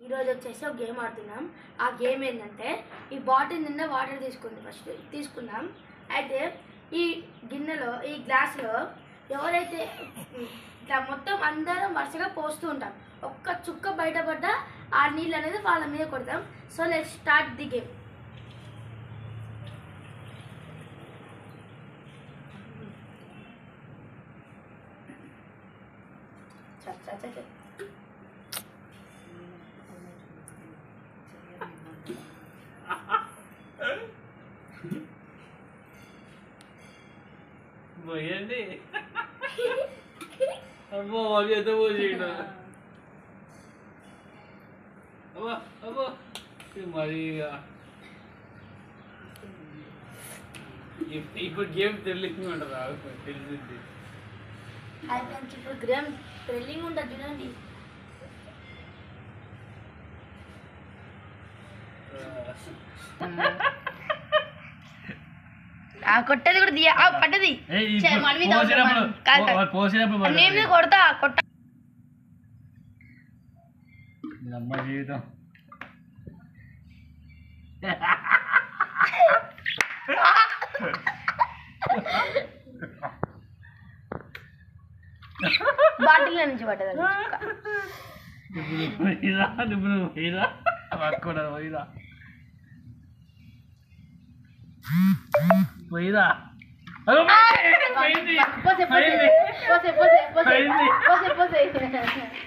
ఈరోజు వచ్చేసి ఒక గేమ్ ఆడుతున్నాం ఆ గేమ్ ఏంటంటే ఈ బాటిల్ నిండా వాటర్ తీసుకుంది ఫస్ట్ తీసుకున్నాం అయితే ఈ గిన్నెలో ఈ గ్లాస్లో ఎవరైతే ఇట్లా మొత్తం అందరం వరుసగా పోస్తూ ఉంటాం ఒక్క చుక్క బయటపడ్డ ఆ నీళ్ళు అనేది వాళ్ళ మీద కొడతాం so let start the game చ చ చ చ. పోయండి అబ్బో వాళ్ళు ఎంత పోసేయడం అబ్బా అబ్బో ఇది మరి ఇక. ఇప్- ఇప్పుడు గేమ్ తెలియదు అంటారు తెలిసింది హాయ్ ఫ్రెండ్స్ ఇప్పుడు గేమ్ థ్రిల్లింగ్ ఉంటుంది చూడండి ఆ కొట్టది కూడా దియ ఆ పట్టది ఏయ్, చే, ఇప్పుడు మన మీద అవసరం పోసినప్పుడు మనం. కాదు, కాదు. పో- పోసినప్పుడు పడదు. నేను మీద కొడతా కొట్ట ఇది అమ్మ జీవితం బాటిల్ నుంచి పట్టదు చుక్క. ఇప్పుడు పోయిరా ఇప్పుడు పోయిరా పట్టుకోడా పోయిరా పోయిరా అగో, పోయింది. పోసే పోసే పోయింది. పోసే పోసే పోసే పోయింది. పోసే పోసే